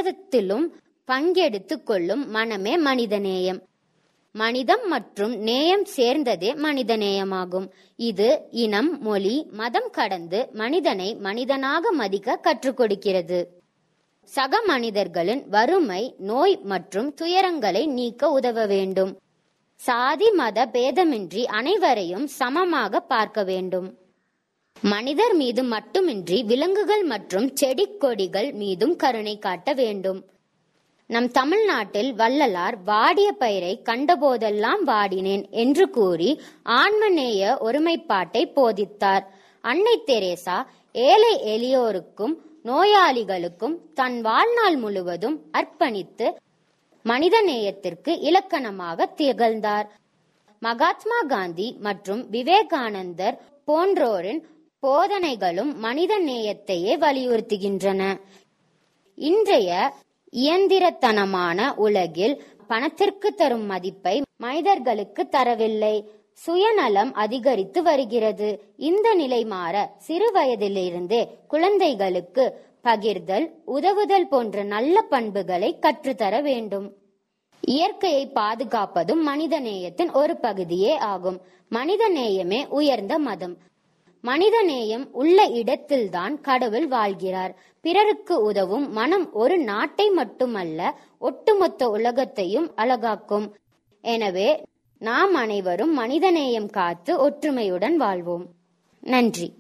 எவ்விதத்திலும் பங்கெடுத்துக் கொள்ளும் மனமே மனிதநேயம் மனிதம் மற்றும் நேயம் சேர்ந்ததே மனிதநேயமாகும் இது இனம் மொழி மதம் கடந்து மனிதனை மனிதனாக மதிக்க கற்றுக் கொடுக்கிறது சக மனிதர்களின் வறுமை நோய் மற்றும் துயரங்களை நீக்க உதவ வேண்டும் சாதி மத பேதமின்றி அனைவரையும் சமமாக பார்க்க வேண்டும் மனிதர் மீது மட்டுமின்றி விலங்குகள் மற்றும் செடி கொடிகள் மீதும் கருணை காட்ட வேண்டும் நம் தமிழ்நாட்டில் வள்ளலார் வாடிய பயிரை கண்டபோதெல்லாம் வாடினேன் என்று கூறி ஆன்மநேய ஒருமைப்பாட்டை போதித்தார் அன்னை தெரேசா ஏழை எளியோருக்கும் நோயாளிகளுக்கும் தன் வாழ்நாள் முழுவதும் அர்ப்பணித்து மனிதநேயத்திற்கு இலக்கணமாக திகழ்ந்தார் மகாத்மா காந்தி மற்றும் விவேகானந்தர் போன்றோரின் போதனைகளும் மனித நேயத்தையே வலியுறுத்துகின்றன இன்றைய இயந்திரத்தனமான உலகில் பணத்திற்கு தரும் மதிப்பை மனிதர்களுக்கு தரவில்லை சுயநலம் அதிகரித்து வருகிறது இந்த நிலை மாற சிறு வயதிலிருந்தே குழந்தைகளுக்கு பகிர்தல் உதவுதல் போன்ற நல்ல பண்புகளை கற்றுத்தர வேண்டும் இயற்கையை பாதுகாப்பதும் மனிதநேயத்தின் ஒரு பகுதியே ஆகும் மனிதநேயமே உயர்ந்த மதம் மனிதநேயம் உள்ள இடத்தில்தான் கடவுள் வாழ்கிறார் பிறருக்கு உதவும் மனம் ஒரு நாட்டை மட்டுமல்ல ஒட்டுமொத்த உலகத்தையும் அழகாக்கும் எனவே நாம் அனைவரும் மனிதநேயம் காத்து ஒற்றுமையுடன் வாழ்வோம் நன்றி